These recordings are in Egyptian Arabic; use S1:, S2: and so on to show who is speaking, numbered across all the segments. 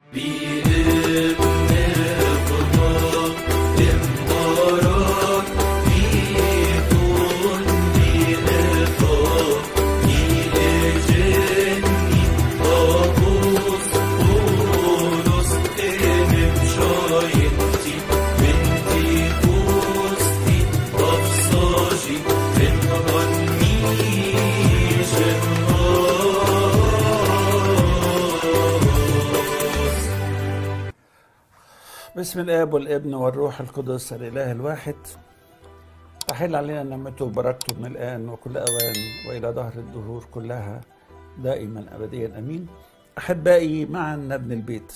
S1: بسم الاب والابن والروح القدس الاله الواحد تحل علينا نعمته وبركته من الان وكل اوان والى دهر الدهور كلها دائما ابديا امين احبائي معا نبني البيت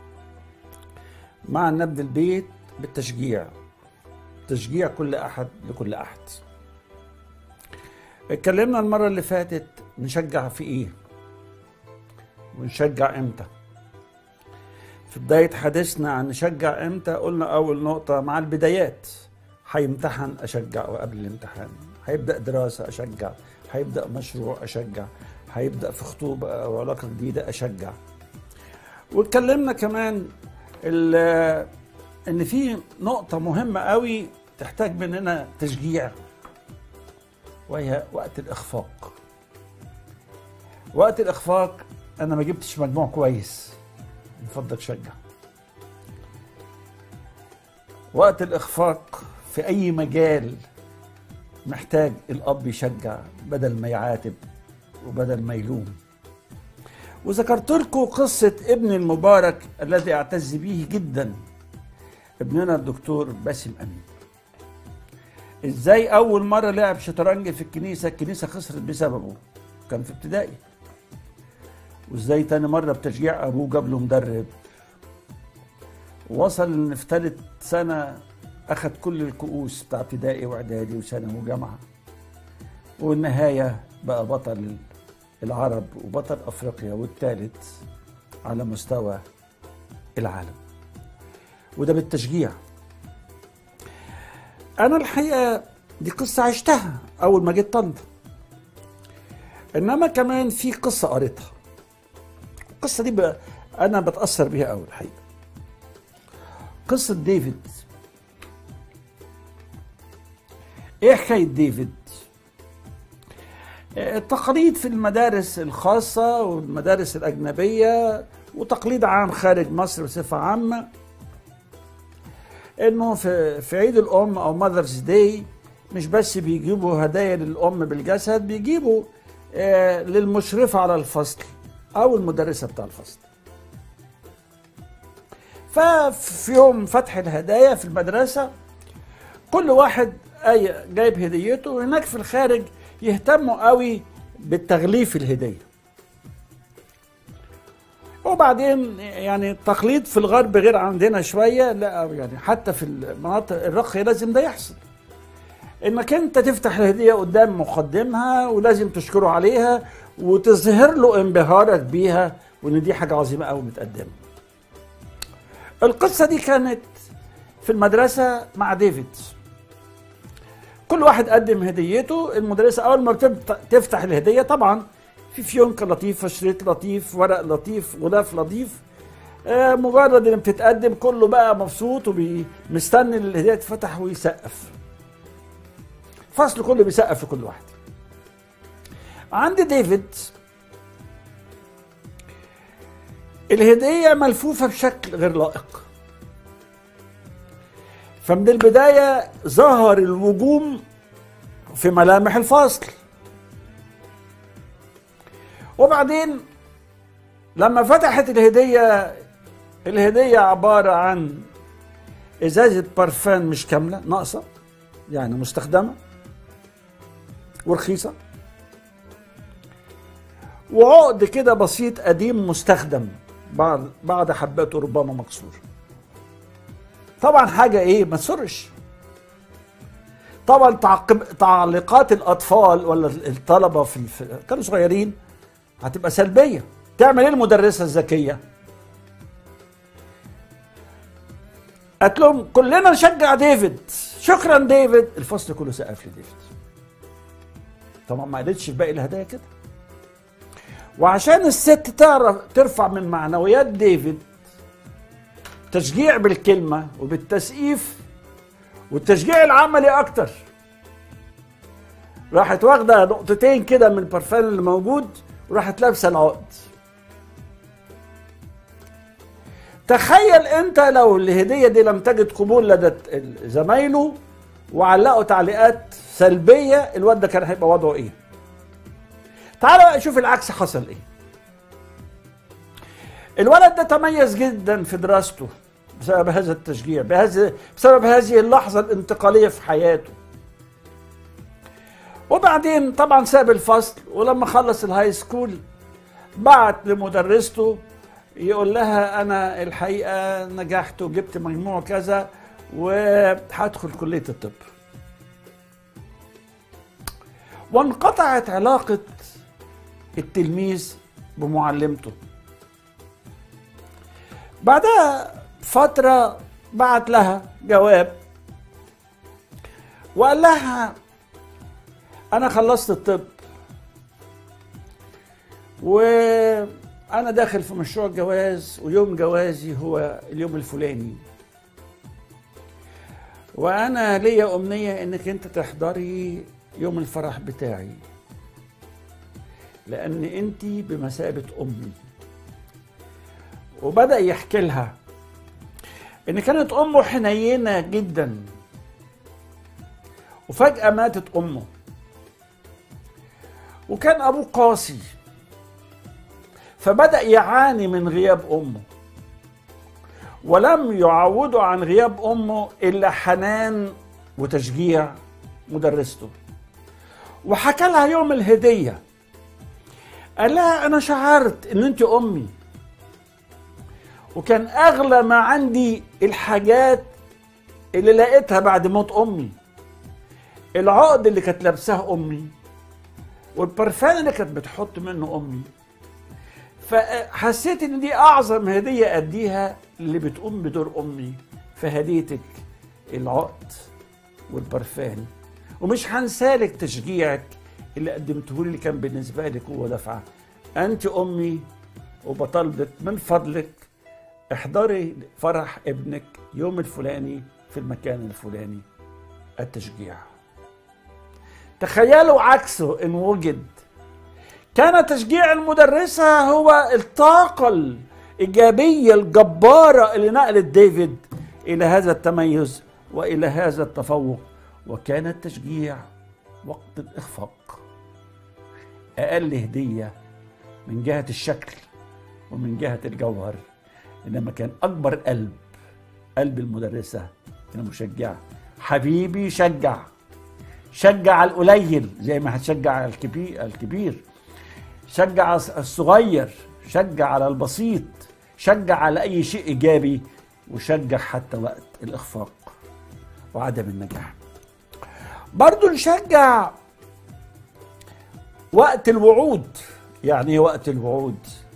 S1: معا نبني البيت بالتشجيع تشجيع كل احد لكل احد اتكلمنا المره اللي فاتت نشجع في ايه ونشجع امتى في بداية حديثنا عن نشجع امتى قلنا أول نقطة مع البدايات هيمتحن أشجع وقبل الامتحان هيبدأ دراسة أشجع هيبدأ مشروع أشجع هيبدأ في خطوبة أو علاقة جديدة أشجع واتكلمنا كمان إن في نقطة مهمة قوي تحتاج مننا تشجيع وهي وقت الإخفاق وقت الإخفاق أنا ما جبتش مجموع كويس من فضلك شجع وقت الإخفاق في أي مجال محتاج الأب يشجع بدل ما يعاتب وبدل ما يلوم وذكرت لكم قصة ابن المبارك الذي أعتز به جدا ابننا الدكتور باسم أمين ازاي أول مرة لعب شطرنج في الكنيسة الكنيسة خسرت بسببه كان في ابتدائي وازاي تاني مرة بتشجيع أبوه جاب له مدرب وصل إن في تالت سنة أخد كل الكؤوس بتاع ابتدائي وإعدادي وثانوي وجامعة والنهاية بقى بطل العرب وبطل أفريقيا والثالث على مستوى العالم وده بالتشجيع أنا الحقيقة دي قصة عشتها أول ما جيت طنطا إنما كمان في قصة قريتها القصة دي بقى أنا بتأثر بيها أوي الحقيقة قصة ديفيد إيه حكاية ديفيد؟ التقاليد في المدارس الخاصة والمدارس الأجنبية وتقليد عام خارج مصر بصفة عامة إنه في في عيد الأم أو ماذرز داي مش بس بيجيبوا هدايا للأم بالجسد بيجيبوا آه للمشرفة على الفصل او المدرسه بتاع الفصل ففي يوم فتح الهدايا في المدرسه كل واحد اي جايب هديته وهناك في الخارج يهتموا قوي بالتغليف الهديه وبعدين يعني التقليد في الغرب غير عندنا شويه لا يعني حتى في المناطق الراقيه لازم ده يحصل انك انت تفتح الهديه قدام مقدمها ولازم تشكره عليها وتظهر له انبهارك بيها وان دي حاجه عظيمه قوي متقدمه. القصه دي كانت في المدرسه مع ديفيد. كل واحد قدم هديته المدرسه اول ما تفتح الهديه طبعا في فيونكه لطيفه شريط لطيف ورق لطيف غلاف لطيف آه مجرد ان بتتقدم كله بقى مبسوط ومستني الهديه تفتح ويسقف. الفصل كله بيسقف لكل واحد. عند ديفيد الهدية ملفوفة بشكل غير لائق فمن البداية ظهر الوجوم في ملامح الفصل وبعدين لما فتحت الهدية الهدية عبارة عن إزازة برفان مش كاملة ناقصة يعني مستخدمة ورخيصة وعقد كده بسيط قديم مستخدم بعد بعد حباته ربما مكسور طبعا حاجة ايه ما تسرش طبعا تعقب تعليقات الاطفال ولا الطلبة في الف... كانوا صغيرين هتبقى سلبية تعمل ايه المدرسة الذكية قالت لهم كلنا نشجع ديفيد شكرا ديفيد الفصل كله سقف لديفيد طبعا ما قالتش في باقي الهدايا كده وعشان الست تعرف ترفع من معنويات ديفيد تشجيع بالكلمة وبالتسقيف والتشجيع العملي أكتر راحت واخدة نقطتين كده من البرفان اللي موجود وراحت لابسة العقد تخيل انت لو الهدية دي لم تجد قبول لدى زمايله وعلقوا تعليقات سلبية الواد ده كان هيبقى وضعه ايه تعالوا بقى شوف العكس حصل ايه الولد ده تميز جدا في دراسته بسبب هذا التشجيع بهذا بسبب هذه اللحظة الانتقالية في حياته وبعدين طبعا ساب الفصل ولما خلص الهاي سكول بعت لمدرسته يقول لها انا الحقيقه نجحت وجبت مجموع كذا وهدخل كليه الطب وانقطعت علاقه التلميذ بمعلمته بعدها فتره بعت لها جواب وقال لها انا خلصت الطب وانا داخل في مشروع جواز ويوم جوازي هو اليوم الفلاني وانا ليا امنيه انك انت تحضري يوم الفرح بتاعي لان انت بمثابه امي وبدا يحكي لها ان كانت امه حنينه جدا وفجاه ماتت امه وكان ابوه قاسي فبدا يعاني من غياب امه ولم يعوده عن غياب امه الا حنان وتشجيع مدرسته وحكى لها يوم الهديه قال لها انا شعرت ان انت امي وكان اغلى ما عندي الحاجات اللي لقيتها بعد موت امي العقد اللي كانت لابساه امي والبرفان اللي كانت بتحط منه امي فحسيت ان دي اعظم هديه اديها اللي بتقوم بدور امي فهديتك العقد والبرفان ومش هنسالك تشجيعك اللي قدمته لي اللي كان بالنسبه لك هو دفعه انت امي وبطلبك من فضلك احضري فرح ابنك يوم الفلاني في المكان الفلاني التشجيع تخيلوا عكسه ان وجد كان تشجيع المدرسة هو الطاقة الإيجابية الجبارة اللي نقلت ديفيد إلى هذا التميز وإلى هذا التفوق وكان التشجيع وقت الإخفاق أقل هدية من جهة الشكل ومن جهة الجوهر إنما كان أكبر قلب قلب المدرسة المشجعة حبيبي شجع شجع القليل زي ما هتشجع الكبير الكبير شجع الصغير شجع على البسيط شجع على اي شيء ايجابي وشجع حتى وقت الاخفاق وعدم النجاح برضو نشجع وقت الوعود يعني ايه وقت الوعود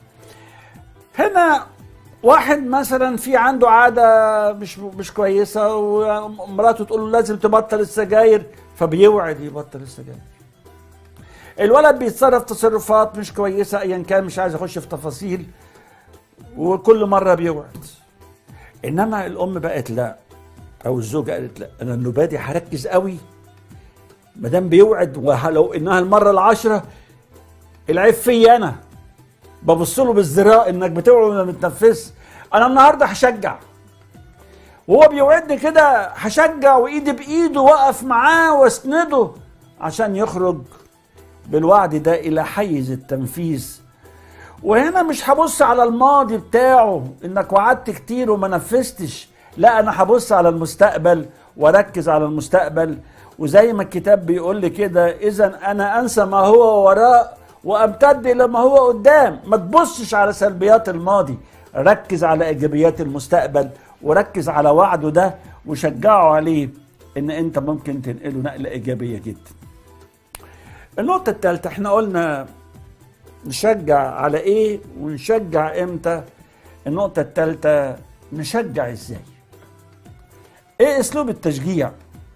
S1: هنا واحد مثلا في عنده عاده مش مش كويسه ومراته تقول له لازم تبطل السجاير فبيوعد يبطل السجاير الولد بيتصرف تصرفات مش كويسه ايا كان مش عايز اخش في تفاصيل وكل مره بيوعد انما الام بقت لا او الزوجه قالت لا انا النبادي هركز قوي ما دام بيوعد ولو انها المره العاشره العيب فيا انا ببص له بالزراء انك بتوعد وما بتنفذش انا النهارده هشجع وهو بيوعدني كده هشجع وايدي بايده واقف معاه واسنده عشان يخرج بالوعد ده الى حيز التنفيذ وهنا مش هبص على الماضي بتاعه انك وعدت كتير وما نفذتش لا انا هبص على المستقبل واركز على المستقبل وزي ما الكتاب بيقول لي كده اذا انا انسى ما هو وراء وامتد الى ما هو قدام ما تبصش على سلبيات الماضي ركز على ايجابيات المستقبل وركز على وعده ده وشجعه عليه ان انت ممكن تنقله نقله ايجابيه جدا النقطة الثالثة احنا قلنا نشجع على ايه ونشجع امتى النقطة الثالثة نشجع ازاي ايه اسلوب التشجيع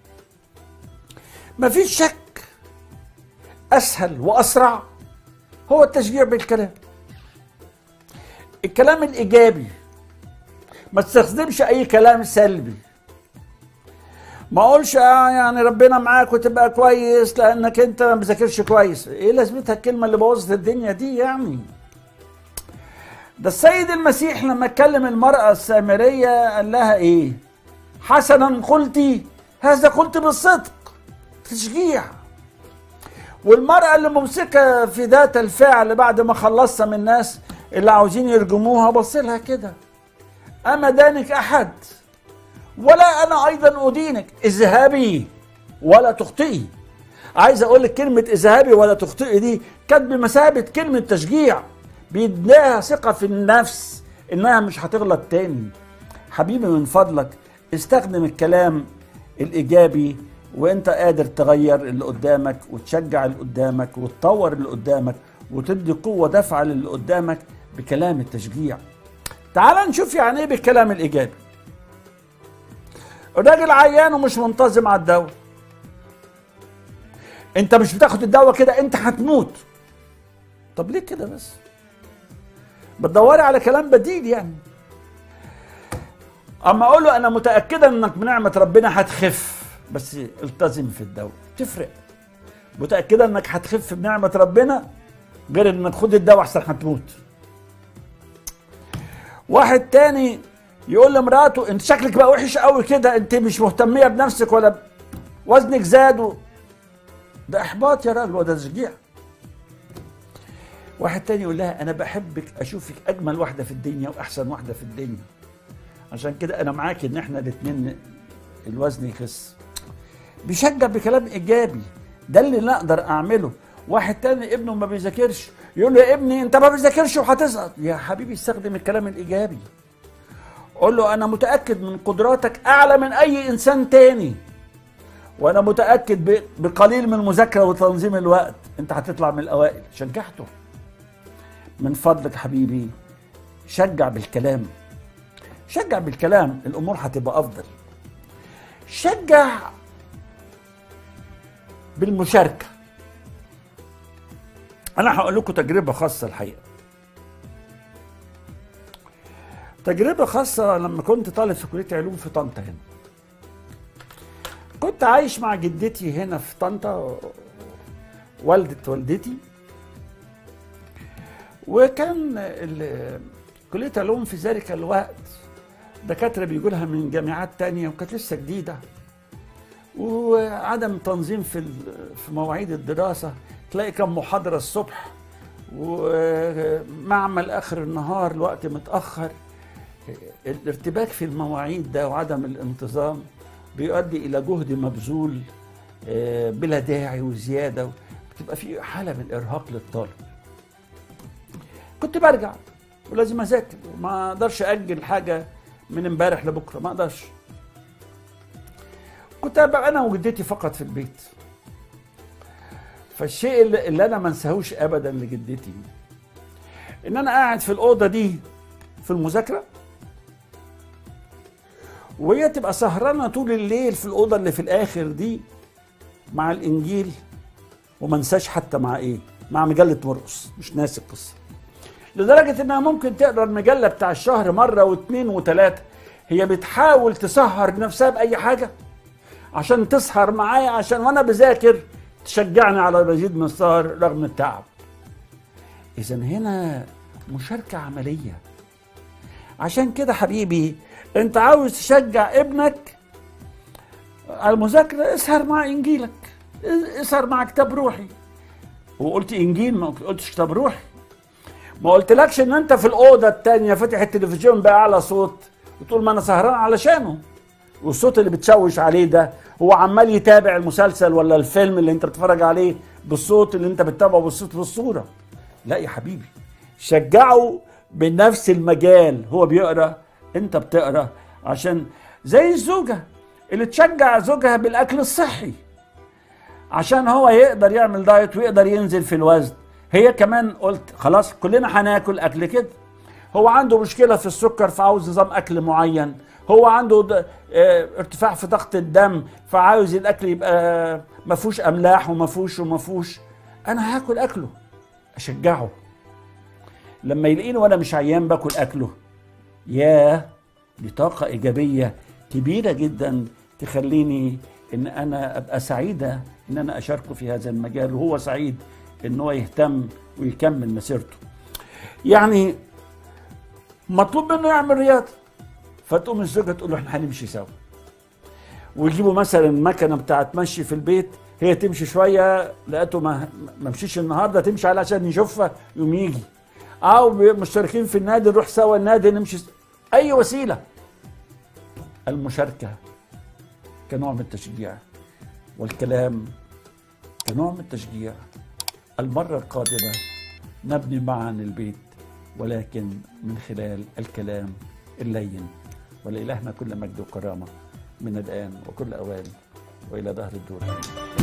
S1: مفيش شك اسهل واسرع هو التشجيع بالكلام الكلام الايجابي ما تستخدمش اي كلام سلبي ما اقولش اه يعني ربنا معاك وتبقى كويس لانك انت ما بذاكرش كويس ايه لازمتها الكلمه اللي بوظت الدنيا دي يعني ده السيد المسيح لما اتكلم المرأة السامرية قال لها ايه حسنا قلتي هذا قلت بالصدق تشجيع والمرأة اللي ممسكة في ذات الفعل بعد ما خلصت من الناس اللي عاوزين يرجموها بص لها كده أما دانك أحد ولا أنا أيضا أدينك اذهبي ولا تخطئي عايز أقول لك كلمة اذهبي ولا تخطئي دي كانت بمثابة كلمة تشجيع بيديها ثقة في النفس إنها مش هتغلط تاني حبيبي من فضلك استخدم الكلام الإيجابي وانت قادر تغير اللي قدامك وتشجع اللي قدامك وتطور اللي قدامك وتدي قوه دفعه للي قدامك بكلام التشجيع تعال نشوف يعني ايه بالكلام الايجابي الراجل عيان ومش منتظم على الدواء انت مش بتاخد الدواء كده انت هتموت طب ليه كده بس بتدوري على كلام بديل يعني اما اقول له انا متاكده انك بنعمه ربنا هتخف بس التزم في الدواء تفرق متاكده انك هتخف بنعمه ربنا غير انك خد الدواء احسن هتموت واحد تاني يقول لمراته انت شكلك بقى وحش قوي كده انت مش مهتميه بنفسك ولا وزنك زاد و... ده احباط يا راجل وده تشجيع واحد تاني يقول لها انا بحبك اشوفك اجمل واحده في الدنيا واحسن واحده في الدنيا عشان كده انا معاك ان احنا الاثنين الوزن يخس بيشجع بكلام ايجابي ده اللي نقدر اعمله واحد تاني ابنه ما بيذاكرش يقول له يا ابني انت ما بتذاكرش وهتسقط يا حبيبي استخدم الكلام الايجابي قول له انا متاكد من قدراتك اعلى من اي انسان تاني وانا متاكد بقليل من المذاكره وتنظيم الوقت انت هتطلع من الاوائل شجعته من فضلك حبيبي شجع بالكلام شجع بالكلام الامور هتبقى افضل شجع بالمشاركه انا هقول لكم تجربه خاصه الحقيقه تجربه خاصه لما كنت طالب في كليه علوم في طنطا هنا كنت عايش مع جدتي هنا في طنطا والدة والدتي وكان كلية علوم في ذلك الوقت دكاترة بيجوا لها من جامعات تانية وكانت لسه جديدة وعدم تنظيم في في مواعيد الدراسة تلاقي كم محاضرة الصبح ومعمل آخر النهار الوقت متأخر الارتباك في المواعيد ده وعدم الانتظام بيؤدي إلى جهد مبذول بلا داعي وزيادة بتبقى في حالة من الإرهاق للطالب كنت برجع ولازم أذاكر وما أقدرش أجل حاجة من امبارح لبكرة ما أقدرش كنت ابقى انا وجدتي فقط في البيت فالشيء اللي, اللي انا ما انساهوش ابدا لجدتي ان انا قاعد في الاوضه دي في المذاكره وهي تبقى سهرانه طول الليل في الاوضه اللي في الاخر دي مع الانجيل وما انساش حتى مع ايه مع مجله مرقص مش ناسي القصه لدرجه انها ممكن تقرا المجله بتاع الشهر مره واثنين وثلاثه هي بتحاول تسهر نفسها باي حاجه عشان تسهر معايا عشان وانا بذاكر تشجعني على مزيد من السهر رغم التعب اذا هنا مشاركه عمليه عشان كده حبيبي انت عاوز تشجع ابنك على المذاكره اسهر مع انجيلك اسهر مع كتاب روحي وقلت انجيل ما قلتش كتاب روحي ما قلتلكش ان انت في الاوضه الثانيه فاتح التلفزيون باعلى صوت وتقول ما انا سهران علشانه والصوت اللي بتشوش عليه ده هو عمال يتابع المسلسل ولا الفيلم اللي انت بتتفرج عليه بالصوت اللي انت بتتابعه بالصوت بالصوره لا يا حبيبي شجعه بنفس المجال هو بيقرا انت بتقرا عشان زي الزوجه اللي تشجع زوجها بالاكل الصحي عشان هو يقدر يعمل دايت ويقدر ينزل في الوزن هي كمان قلت خلاص كلنا هناكل اكل كده هو عنده مشكله في السكر فعاوز نظام اكل معين هو عنده ارتفاع في ضغط الدم فعاوز الاكل يبقى ما فيهوش املاح وما فيهوش وما فيهوش انا هاكل اكله اشجعه لما يلاقيني وانا مش عيان باكل اكله ياه دي طاقة إيجابية كبيرة جدا تخليني إن أنا أبقى سعيدة إن أنا أشاركه في هذا المجال وهو سعيد إن هو يهتم ويكمل مسيرته يعني مطلوب منه يعمل رياضة فتقوم الزوجة تقول له احنا هنمشي سوا ويجيبوا مثلا مكنة بتاعت مشي في البيت هي تمشي شوية لقيته ما ما مشيش النهاردة تمشي على عشان يشوفها يقوم يجي أو مشتركين في النادي نروح سوا النادي نمشي س- أي وسيلة المشاركة كنوع من التشجيع والكلام كنوع من التشجيع المرة القادمة نبني معا البيت ولكن من خلال الكلام اللين ولإلهنا كل مجد وكرامة من الآن وكل أوان وإلى دهر الدور آمين